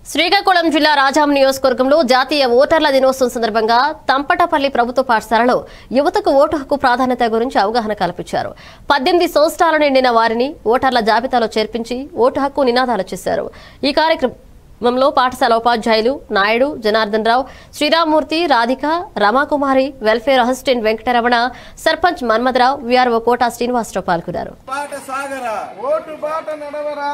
శ్రీకాకుళం జిల్లా రాజాం నియోజకవర్గంలో జాతీయ ఓటర్ల దినోత్సవం సందర్భంగా తంపటపల్లి ప్రభుత్వ పాఠశాలలో యువతకు ఓటు హక్కు ప్రాధాన్యత గురించి అవగాహన కల్పించారు పద్దెనిమిది సంవత్సరాలు నిండిన వారిని ఓటర్ల జాబితాలో చేర్పించి ఓటు హక్కు నినాదాలు చేశారు ఈ కార్యక్రమంలో పాఠశాల ఉపాధ్యాయులు Naidu Janardhan Rao Sriramamurthy Radhika Ramakumari welfare assistant Venkataramana sarpanch Manmatharao VRO Kota Srinivasarao పాల్గొన్నారు బాట సాగర ఓటు బాట నడవరా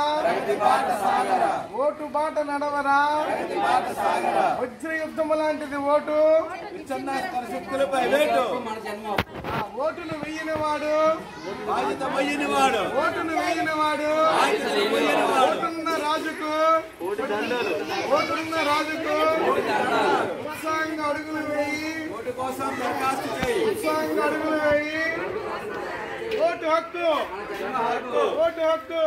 ఓటు బాట నడవరా వజ్ర యుద్ధం లాంటిది ఓటు చెన్నాస్కర శక్తులపై వేటు ఆ ఓటును వెయ్యని వాడు బాధ్యత పోయిన వాడు ఓటును వెయ్యని వాడు ఓటున్న రాజుకు ఓటున్న రాజుకు ఉత్సాహంగా అడుగులు వేయి ఓటు కోసం దరఖాస్తు చేయి ఉత్సాహంగా అడుగులు వేయి ఓటు హక్కు ఓటు హక్కు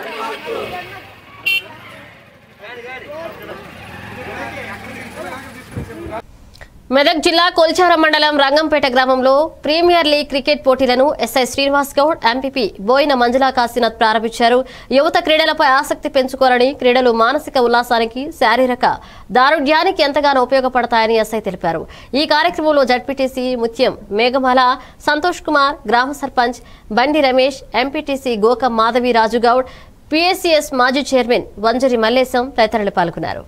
మెదక్ జిల్లా కొల్చారం మండలం రంగంపేట గ్రామంలో ప్రీమియర్ లీగ్ క్రికెట్ పోటీలను ఎస్ఐ శ్రీనివాస్ గౌడ్ ఎంపీపీ బోయిన మంజులా కాశీనాథ్ ప్రారంభించారు యువత క్రీడలపై ఆసక్తి పెంచుకోవాలని క్రీడలు మానసిక ఉల్లాసానికి శారీరక దారుఢ్యానికి ఎంతగానో ఉపయోగపడతాయని ఎస్ఐ తెలిపారు ఈ కార్యక్రమంలో జడ్పీటీసీ ముత్యం మేఘమాల సంతోష్ కుమార్ గ్రామ సర్పంచ్ బండి రమేష్ ఎంపీటీసీ గోకం మాధవి రాజు గౌడ్ పిఎస్సిఎస్ మాజీ చైర్మన్ వంజరి మల్లేశం తదితరులు పాల్గొన్నారు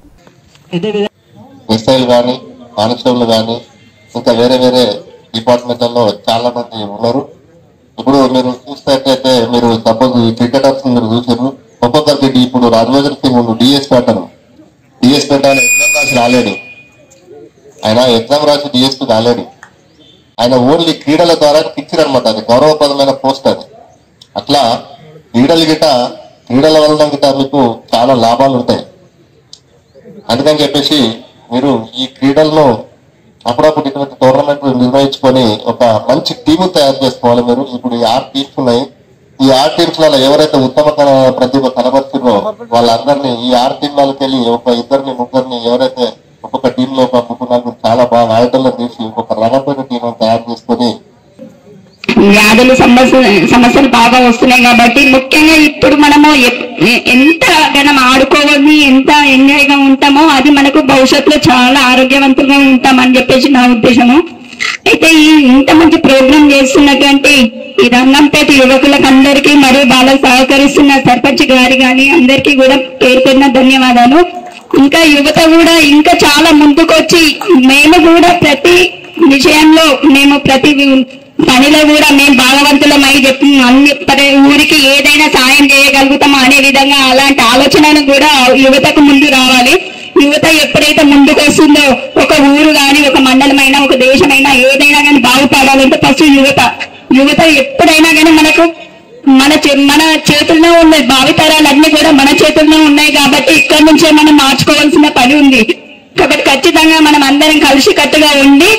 ఎస్ఐలు కానీ కానిస్టేబుల్ కానీ ఇంకా వేరే వేరే డిపార్ట్మెంట్లలో చాలా మంది ఉన్నారు ఇప్పుడు మీరు చూసినట్టయితే మీరు సపోజ్ ఈ క్రికెటర్స్ మీరు చూసారు ఒక్కొక్కరికి ఇప్పుడు రాజవేంద్ర సింగ్ ఉండు డిఎస్ పెట్టను డిఎస్ పెట్టాను ఎగ్జామ్ రాసి రాలేడు ఆయన ఎగ్జామ్ రాసి డిఎస్పీ రాలేడు ఆయన ఓన్లీ క్రీడల ద్వారా ఇచ్చిరనమాట అది గౌరవప్రదమైన పోస్ట్ అది అట్లా క్రీడలు గిట క్రీడల వలన గిట మీకు చాలా లాభాలు ఉంటాయి అందుకని చెప్పేసి మీరు ఈ క్రీడల్లో అప్పుడప్పుడు ఇటువంటి టోర్నమెంట్లు నిర్వహించుకొని ఒక మంచి టీము తయారు చేసుకోవాలి మీరు ఇప్పుడు ఈ ఆరు టీమ్స్ ఉన్నాయి ఈ ఆరు టీమ్స్ లలో ఎవరైతే ఉత్తమ కన- ప్రతిభ కనబరుచురో వాళ్ళందరినీ ఈ ఆరు టీంలకి వెళ్ళి ఒక ఇద్దరిని ముగ్గురిని ఎవరైతే ఒక్కొక్క టీమ్ లో ఒక ముగ్గురు నలుగురు చాలా బాగా ఆడటంలో తీసి ఒక రంగపైన టీం తయారు చేసుకొని వ్యాధులు సమస్య సమస్యలు బాగా వస్తున్నాయి కాబట్టి ముఖ్యంగా ఇప్పుడు మనము ఎప్- ఎ- ఎంత మనం ఆడుకోవాలి ఎంత ఎంజాయ్ గా ఉంటామో అది మనకు భవిష్యత్తులో చాలా ఆరోగ్యవంతంగా ఉంటామని చెప్పేసి నా ఉద్దేశము అయితే ఈ ఇంత మంచి ప్రోగ్రాం చేస్తున్నటువంటి ఈ రంగంపేట యువకులకు అందరికీ మరియు వాళ్ళకు సహకరిస్తున్న సర్పంచ్ గారి గాని అందరికీ కూడా పేరు పేరున ధన్యవాదాలు ఇంకా యువత కూడా ఇంకా చాలా ముందుకొచ్చి మేము కూడా ప్రతి విషయంలో మేము ప్రతి వి- పనిలో కూడా మేము భాగవంతులమై చెప్పి అన్ని ప్రతి ఊరికి ఏదైనా సాయం చేయగలుగుతామో అనే విధంగా అలాంటి ఆలోచనను కూడా యువతకు ముందు రావాలి యువత ఎప్పుడైతే ముందుకు వస్తుందో ఒక ఊరు గాని ఒక మండలమైనా ఒక దేశమైనా ఏదైనా కానీ బాగుపడాలంటే ఫస్ట్ యువత యువత ఎప్పుడైనా కానీ మనకు మన చే- మన చేతుల్లో ఉన్నాయి భావితరాలన్నీ కూడా మన చేతుల్లో ఉన్నాయి కాబట్టి ఇక్కడి నుంచే మనం మార్చుకోవాల్సిన పని ఉంది కాబట్టి ఖచ్చితంగా మనం అందరం కలిసి కట్టుగా ఉండి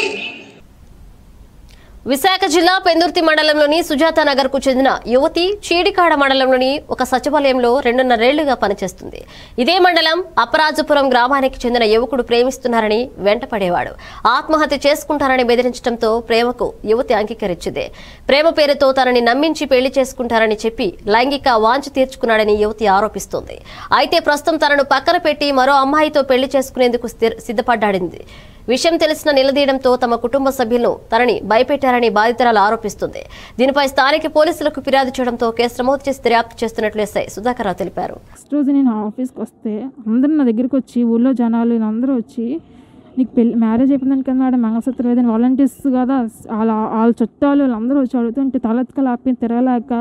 విశాఖ జిల్లా పెందుర్తి మండలంలోని సుజాత నగర్ కు చెందిన యువతి చీడికాడ మండలంలోని ఒక సచివాలయంలో రెండున్నరేళ్లుగా పనిచేస్తుంది ఇదే మండలం అపరాజపురం గ్రామానికి చెందిన యువకుడు ప్రేమిస్తున్నారని వెంటపడేవాడు ఆత్మహత్య చేసుకుంటారని బెదిరించడంతో ప్రేమకు యువతి అంగీకరించింది ప్రేమ పేరుతో తనని నమ్మించి పెళ్లి చేసుకుంటారని చెప్పి లైంగిక వాంఛ తీర్చుకున్నాడని యువతి ఆరోపిస్తోంది అయితే ప్రస్తుతం తనను పక్కన పెట్టి మరో అమ్మాయితో పెళ్లి చేసుకునేందుకు స్థిర- సిద్ధపడ్డాడింది విషయం తెలిసిన నిలదీయడంతో తమ కుటుంబ సభ్యులను తనని భయపెట్టారని బాధితురాలు ఆరోపిస్తుంది దీనిపై స్థానిక పోలీసులకు ఫిర్యాదు చేయడంతో కేసు నమోదు చేసి దర్యాప్తు చేస్తున్నట్లు ఎస్ఐ సుధాకర్రావు తెలిపారు ఫస్ట్ రోజు నేను ఆఫీస్కి వస్తే అందరు నా దగ్గరికి వచ్చి ఊళ్ళో జనాలు అందరూ వచ్చి నీకు పెళ్ళి మ్యారేజ్ అయిపోయిందని కదా మేడం మంగళసూత్రం లేదని వాలంటీర్స్ కదా వాళ్ళ వాళ్ళ చుట్టాలు వాళ్ళందరూ వచ్చి అడుగుతుంటే తలెత్తుకలు ఆపి తిరగలేక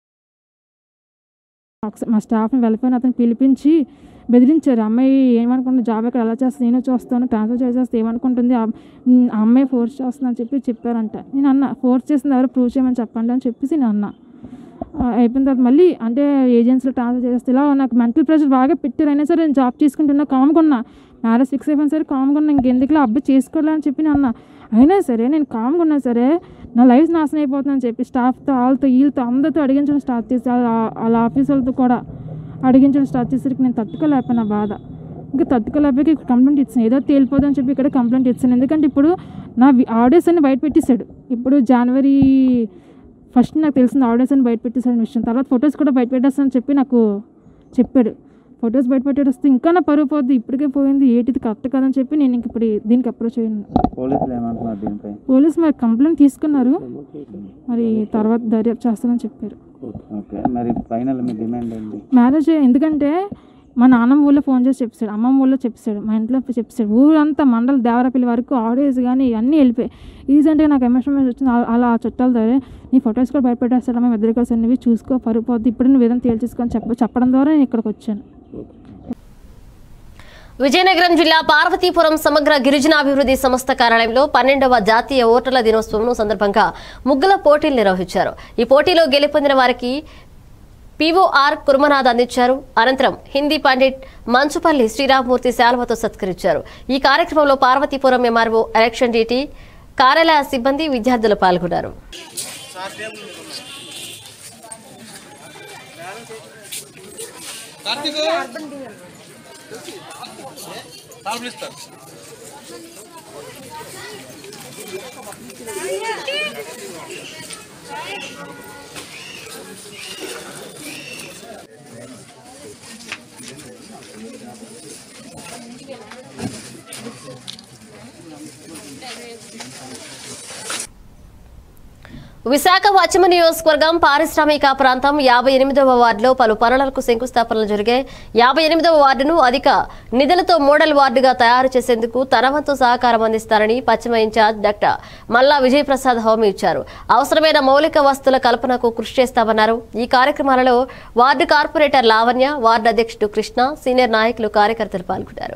ఒకసారి మా స్టాఫ్ని వెళ్ళిపోయిన అతను పిలిపించి బెదిరించారు అమ్మాయి ఏమనుకుంటుంది జాబ్ ఎక్కడ ఎలా చేస్తుంది నేను చూస్తాను ట్రాన్స్ఫర్ చేసేస్తే ఏమనుకుంటుంది ఆ ఉమ్, ఆ అమ్మాయి ఫోర్స్ చేస్తుంది అని చెప్పి చెప్పారంట నేను అన్న ఫోర్స్ చేసింది ఎవరు ప్రూవ్ చేయమని చెప్పండి అని చెప్పేసి నేను అన్నా ఆ, అయిపోయిన తర్వాత మళ్ళీ అంటే ఏజెన్సీలో ట్రాన్స్ఫర్ చేస్తే ఇలా నాకు మెంటల్ ప్రెషర్ బాగా పెట్టారు అయినా సరే నేను జాబ్ చేసుకుంటున్నా కామ్గా ఉన్నా మ్యారేజ్ ఫిక్స్ అయిపోయిన సరే కామ్గా ఉన్నా ఇంకెందుకులో అబ్బాయి చేసుకోవాలని అని చెప్పి నేను అన్నా అయినా సరే నేను కామ్గా ఉన్నా సరే నా లైఫ్ నాశనం అయిపోతుందని చెప్పి స్టాఫ్తో వాళ్ళతో వీళ్ళతో అందరితో అడిగించడం స్టార్ట్ చేసి వాళ్ళ- వాళ్ళ ఆఫీస్ వాళ్ళతో కూడా అడిగించడం స్టార్ట్ చేసరికి నేను తట్టుకోలేకపోయినా బాధ ఇంకా తట్టుకోలేకపోయి కంప్లైంట్ ఇచ్చాను ఏదో తేలిపోదని చెప్పి ఇక్కడ కంప్లైంట్ ఇచ్చాను ఎందుకంటే ఇప్పుడు నా ఆడియోస్ అన్ని బయట పెట్టేశాడు ఇప్పుడు జనవరి ఫస్ట్ నాకు తెలిసిన ఆడియోస్ అని బయట పెట్టేసాడు విషయం తర్వాత ఫొటోస్ కూడా బయట పెట్టేస్తానని చెప్పి నాకు చెప్పాడు ఫొటోస్ బయట పెట్టేస్తే ఇంకా నా పరుగు పోద్ది ఇప్పటికే పోయింది ఏంటిది కరెక్ట్ కదని చెప్పి నేను ఇంక ఇప్పుడు దీనికి అప్రోచ్ అయ్యాను పోలీసులు ఏమంటున్నారు దీనిపై పోలీస్ మరి కంప్లైంట్ తీసుకున్నారు మరి తర్వాత దర్యాప్తు చేస్తానని చెప్పారు ఓకే మరి ఫైనల్ మీ డిమాండ్ ఏంటి మ్యారేజ్ ఎందుకంటే మా నాన్నమ్మ ఊళ్ళో ఫోన్ చేసి చెప్పాడు అమ్మమ్మ ఊళ్ళో చెప్పాడు మా ఇంట్లో చెప్పాడు ఊరంతా మండల దేవరపల్లి వరకు ఆడియోస్ కానీ ఇవన్నీ వెళ్ళిపోయి రీసెంట్గా నాకు ఎమోషన్ వచ్చింది అలా- అలా ఆ చుట్టాలు ద్వారా నీ ఫొటోస్ కూడా బయటపెట్టేస్తాడు మేము ఇద్దరు కలిసి అన్నవి చూసుకో పరుపోద్ది ఇప్పుడు నువ్వు ఏదైనా తేల్చేసుకొని చెప్ప చెప్పడం ద్వారా నేను ఇక్కడికి వచ్చాను విజయనగరం జిల్లా పార్వతీపురం సమగ్ర గిరిజనాభివృద్ధి సంస్థ కార్యాలయంలో పన్నెండవ జాతీయ ఓటర్ల దినోత్సవం సందర్భంగా ముగ్గుల పోటీలు నిర్వహించారు ఈ పోటీలో గెలుపొందిన వారికి పీఓఆర్ కుర్మనాథ్ అందించారు అనంతరం హిందీ పండిట్ మంచుపల్లి శ్రీరామూర్తి శాల్వతో సత్కరించారు ఈ కార్యక్రమంలో పార్వతీపురం ఎంఆర్ఓ ఎలక్షన్ డ్యూటీ కార్యాలయ సిబ్బంది విద్యార్థులు పాల్గొన్నారు విశాఖ పశ్చిమ నియోజకవర్గం పారిశ్రామిక ప్రాంతం యాభై ఎనిమిదవ వార్డులో పలు పనులకు శంకుస్థాపనలు జరిగాయి యాభై ఎనిమిదవ వార్డును అధిక నిధులతో మోడల్ వార్డుగా తయారు చేసేందుకు తన వంతు సహకారం అందిస్తారని పశ్చిమ ఇన్ఛార్జ్ డాక్టర్ మల్లా విజయప్రసాద్ హామీ ఇచ్చారు అవసరమైన మౌలిక వస్తువుల కల్పనకు కృషి చేస్తామన్నారు ఈ కార్యక్రమాలలో వార్డు కార్పొరేటర్ లావణ్య వార్డు అధ్యక్షుడు కృష్ణ సీనియర్ నాయకులు కార్యకర్తలు పాల్గొన్నారు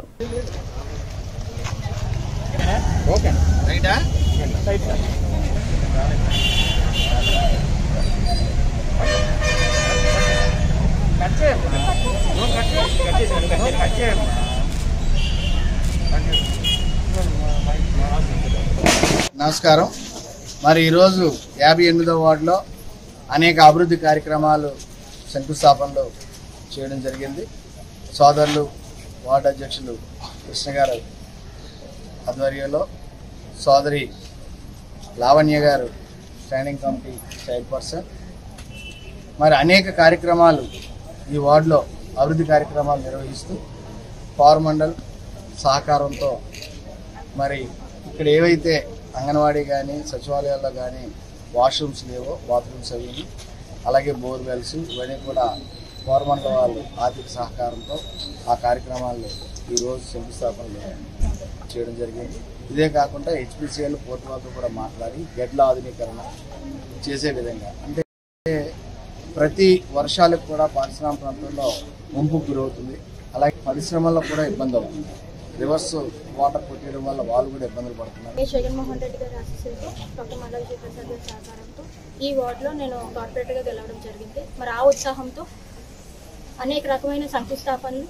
నమస్కారం మరి ఈరోజు యాభై ఎనిమిదవ వార్డులో అనేక అభివృద్ధి కార్యక్రమాలు శంకుస్థాపనలు చేయడం జరిగింది సోదరులు వార్డు అధ్యక్షులు కృష్ణ గారు ఆధ్వర్యంలో సోదరి లావణ్య గారు స్టాండింగ్ కమిటీ చైర్పర్సన్ మరి అనేక కార్యక్రమాలు ఈ వార్డులో అభివృద్ధి కార్యక్రమాలు నిర్వహిస్తూ పవర్ మండల్ సహకారంతో మరి ఇక్కడ ఏవైతే అంగన్వాడీ కానీ సచివాలయాల్లో కానీ వాష్రూమ్స్ లేవో బాత్రూమ్స్ అవి అలాగే బోర్వెల్స్ ఇవన్నీ కూడా గవర్నమెంట్ వాళ్ళు ఆర్థిక సహకారంతో ఆ కార్యక్రమాల్లో ఈరోజు శంకుస్థాపనలు చేయడం జరిగింది ఇదే కాకుండా హెచ్పిసిఎల్ పోర్టు వాళ్ళతో కూడా మాట్లాడి గెడ్ల ఆధునీకరణ చేసే విధంగా అంటే ప్రతి వర్షాలకు కూడా పారిశ్రామిక ప్రాంతంలో ముంపు గురవుతుంది అలాగే పరిశ్రమల్లో కూడా ఇబ్బంది అవుతుంది రివర్స్ వాటర్ కొట్టేయడం వల్ల వాళ్ళు కూడా ఇబ్బందులు పడుతున్నారు ఏ జగన్మోహన్ రెడ్డి గారి ఆశీస్సులతో డాక్టర్ మల్లా విజయప్రసాద్ గారి సహకారంతో ఈ వార్డులో నేను కార్పొరేటర్గా గెలవడం జరిగింది మరి ఆ ఉత్సాహంతో అనేక రకమైన శంకుస్థాపనలు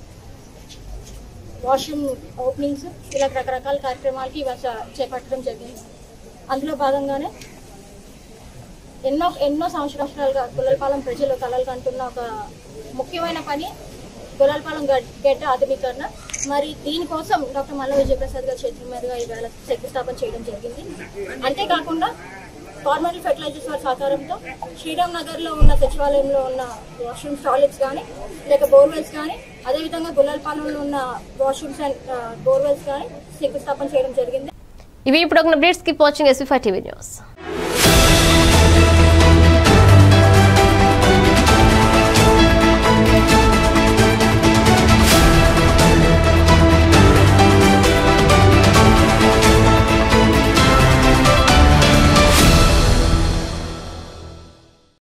వాష్రూమ్ ఓపెనింగ్స్ ఇలా రకరకాల కార్యక్రమాలకి ఇవాళ చేపట్టడం జరిగింది అందులో భాగంగానే ఎన్నో ఎన్నో సంవత్సరాలుగా గుల్లలపాలెం ప్రజలు కలలు కంటున్న ఒక ముఖ్యమైన పని గుల్లలపాలెం గడ్- గడ్డ ఆధునీకరణ మరి దీనికోసం డాక్టర్ మల్ల విజయప్రసాద్ గారి చేతుల మీదుగా ఈవేళ శంకుస్థాపన చేయడం జరిగింది అంతేకాకుండా ఫార్మల్ ఫెర్టిలైజర్స్ వారి సహకారంతో శ్రీరామ్ నగర్ లో ఉన్న సచివాలయంలో ఉన్న వాష్రూమ్స్ టాయిలెట్స్ కానీ లేక బోర్వెల్స్ కానీ అదేవిధంగా గుల్లలపాలెంలో ఉన్న వాష్రూమ్స్ అండ్ బోర్వెల్స్ కానీ శంకుస్థాపన చేయడం జరిగింది ఇవి ఇప్పుడు ఒక updates keep watching SV TV news